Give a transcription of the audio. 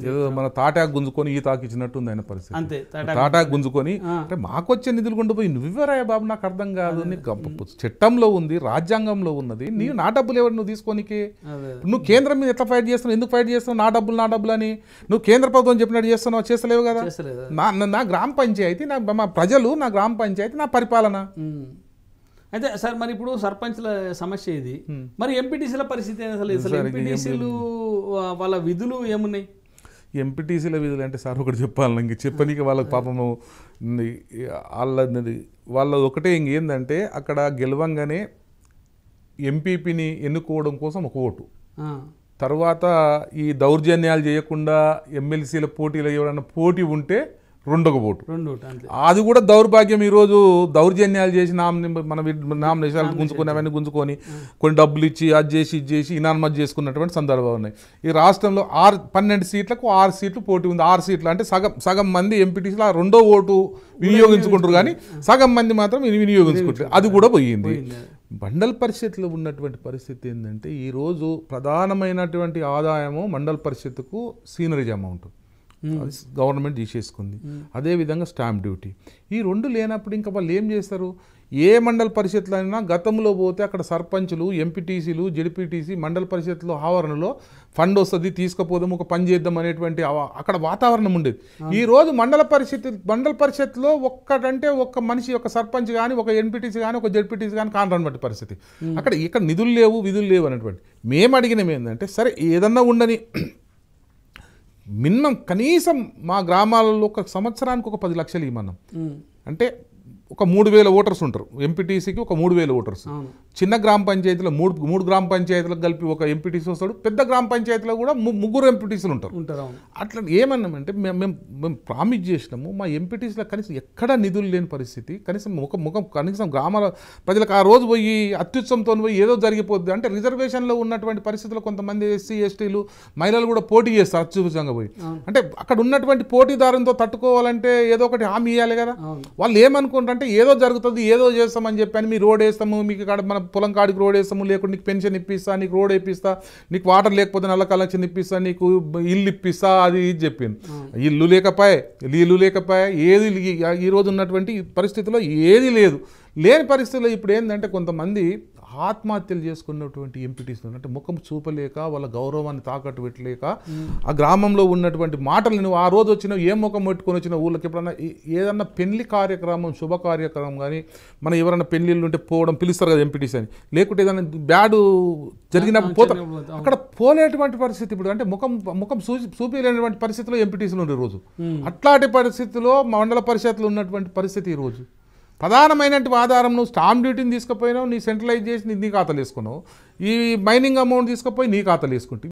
ఏదో మన తాటాకు గుంజుకొని ఈ తాకి ఇచ్చినట్టు ఉంది ఆయన పరిస్థితి అంతే తాటా తాటాకు గుంజుకొని అంటే మాకు వచ్చే నిధులు కొండిపోయి నువ్వెవరాయ బాబు నాకు అర్థం కాదు నీకు గంప- చట్టంలో ఉంది రాజ్యాంగంలో ఉన్నది నీ నా డబ్బులు ఎవరు నువ్వు తీసుకోనికి అదే నువ్వు కేంద్రం మీద ఎట్లా ఫైట్ చేస్తున్నావు ఎందుకు ఫైట్ చేస్తున్నావు నా డబ్బులు నా డబ్బులు అని నువ్వు కేంద్ర ప్రభుత్వం చెప్పినట్టు చేస్తున్నావు చేస్తలేవు కదా చేస్తలేదా నా నా- నా గ్రామ పంచాయతీ నా మా ప్రజలు నా గ్రామ పంచాయతీ నా పరిపాలన ఉమ్. అయితే సార్ మరి ఇప్పుడు సర్పంచ్ల సమస్య ఇది మరి ఎంపీటీసీల పరిస్థితి ఏంది అసలు అసలు ఎంపీటీసీలు వాళ్ళ విధులు ఏమున్నాయి ఎంపీటీసీల విధులు అంటే సార్ ఒకటి చెప్పాలి ఇంక చెప్పనీకి వాళ్ళకి పాపము ని- వాళ్ళది వాళ్ళది ఒకటే ఇంకేందంటే అక్కడ గెలవంగానే ఎంపీపీని ఎన్నుకోవడం కోసం ఒక ఓటు ఆ, తర్వాత ఈ దౌర్జన్యాలు చేయకుండా ఎమ్మెల్సీల పోటీలో ఎవరైనా పోటీ ఉంటే రెండొక ఓటు రెండు ఒకటి అంతే అది కూడా దౌర్భాగ్యం ఈరోజు దౌర్జన్యాలు చేసి నామిని మన నామినేషన్లు గుంజుకొని అవన్నీ గుంజుకొని కొన్ని డబ్బులు ఇచ్చి అది చేసి ఇది చేసి ఇనాన్మత్ చేసుకున్నటువంటి సందర్భాలు ఉన్నాయి ఈ రాష్ట్రంలో ఆరు పన్నెండు సీట్లకు ఆరు సీట్లు పోటీ ఉంది ఆరు సీట్లు అంటే సగం సగం మంది ఎంపీటీసీలో ఆ రెండో ఓటు వినియోగించుకుంటారు కానీ సగం మంది మాత్రం విని- వినియోగించుకుంటారు అది కూడా పోయింది మండల పరిషత్లో ఉన్నటువంటి పరిస్థితి ఏంటంటే ఈరోజు ప్రధానమైనటువంటి ఆదాయము మండల పరిషత్తుకు సీనరీజ్ అమౌంట్ అది గవర్నమెంట్ తీసేసుకుంది అదేవిధంగా స్టాంప్ డ్యూటీ ఈ రెండు లేనప్పుడు ఇంకా వాళ్ళు ఏం చేస్తారు ఏ మండల పరిషత్లో అయినా గతంలో పోతే అక్కడ సర్పంచులు ఎంపీటీసీలు జెడ్పీటీసీ మండల పరిషత్లో ఆవరణలో ఫండ్ వస్తుంది తీసుకుపోదాం ఒక పని చేద్దాం అనేటువంటి అవ- అక్కడ వాతావరణం ఉండేది ఈ రోజు మండల పరిషత్ మండల పరిషత్లో ఒక్కటంటే ఒక్క మనిషి ఒక సర్పంచ్ కానీ ఒక ఎంపీటీసీ కానీ ఒక జెడ్పీటీసీ కానీ కానటువంటి పరిస్థితి అక్కడ ఇక్కడ నిధులు లేవు విధులు లేవు అనేటువంటి మేము అడిగినవి ఏంటంటే సరే ఏదన్నా ఉండని మినిమం కనీసం మా గ్రామాలలో ఒక సంవత్సరానికి ఒక పది లక్షలు ఇవ్వమన్నాం ఉమ్, అంటే ఒక మూడు వేల ఓటర్స్ ఉంటారు ఎంపీటీసీకి ఒక మూడు వేల ఓటర్స్ అవును చిన్న గ్రామ పంచాయతీలో మూడు మూడు గ్రామ పంచాయతీలకు కలిపి ఒక ఎంపీటీసీ వస్తాడు పెద్ద గ్రామ పంచాయతీలో కూడా ము- ముగ్గురు ఎంపీటీసీలు ఉంటారు ఉంటారు అవును అట్లా ఏమన్నామంటే మేము మేము మేము ప్రామిస్ చేసినాము మా ఎంపీటీసీలో కనీసం ఎక్కడ నిధులు లేని పరిస్థితి కనీసం ముఖం ముఖం కనీసం గ్రామాల ప్రజలకు ఆ రోజు పోయి అత్యుత్సవంతో పోయి ఏదో జరిగిపోద్ది అంటే రిజర్వేషన్లో ఉన్నటువంటి పరిస్థితుల్లో కొంతమంది ఎస్సీ ఎస్టీలు మహిళలు కూడా పోటీ చేస్తారు అత్యుత్సంగా పోయి అంటే అక్కడ ఉన్నటువంటి పోటీదారులతో తట్టుకోవాలంటే ఏదో ఒకటి హామీ ఇవ్వాలి కదా అవును వాళ్ళు ఏమనుకుంటారంటే ఏదో జరుగుతుంది ఏదో చేస్తామని చెప్పని మీ రోడ్ వేస్తాము మీకు కాడ మన పొలం కాడికి రోడ్ వేస్తాము లేకుంటే నీకు పెన్షన్ ఇప్పిస్తా నీకు రోడ్ వేపిస్తా నీకు వాటర్ లేకపోతే నల్ల కలెక్షన్ ఇప్పిస్తా నీకు ఇల్లు ఇప్పిస్తా అది ఇది చెప్పింది ఇల్లు లేకపోయే ఇల్లు లేకపోయే ఏది లే- ఈ రోజు ఉన్నటువంటి పరిస్థితిలో ఏది లేదు లేని పరిస్థితిలో ఇప్పుడు ఏంటంటే కొంతమంది ఆత్మహత్యలు చేసుకున్నటువంటి ఎంపీటీస్లు అంటే ముఖం చూపలేక వాళ్ళ గౌరవాన్ని తాకట్టు పెట్టలేక ఆ గ్రామంలో ఉన్నటువంటి మాటలు నువ్వు ఆ రోజు వచ్చిన ఏ ముఖం పెట్టుకొని వచ్చిన ఊళ్ళకి ఎప్పుడన్నా ఏ- ఏదన్నా పెళ్లి కార్యక్రమం శుభ కార్యక్రమం కానీ మన ఎవరైనా పెళ్లిళ్ళు ఉంటే పోవడం పిలుస్తారు కదా ఎంపీటీస్ అని లేకుంటే ఏదైనా బ్యాడ్ జరిగినప్పుడు పోతారు అక్కడ పోలేటువంటి పరిస్థితి ఇప్పుడు అంటే ముఖం ముఖం చూసి చూపించలేనటువంటి పరిస్థితిలో ఎంపీటీసీలు ఉండే రోజు అట్లాంటి పరిస్థితిలో మండల పరిషత్లో ఉన్నటువంటి పరిస్థితి ఈ రోజు ప్రధానమైనటువంటి ఆధారం నువ్వు స్టాంప్ డ్యూటీని తీసుకుపోయినావు నీ సెంట్రలైజ్ చేసి నీ- నీ ఖాతాలు వేసుకున్నావు ఈ మైనింగ్ అమౌంట్ తీసుకుపోయి నీ ఖాతాలు వేసుకుంటే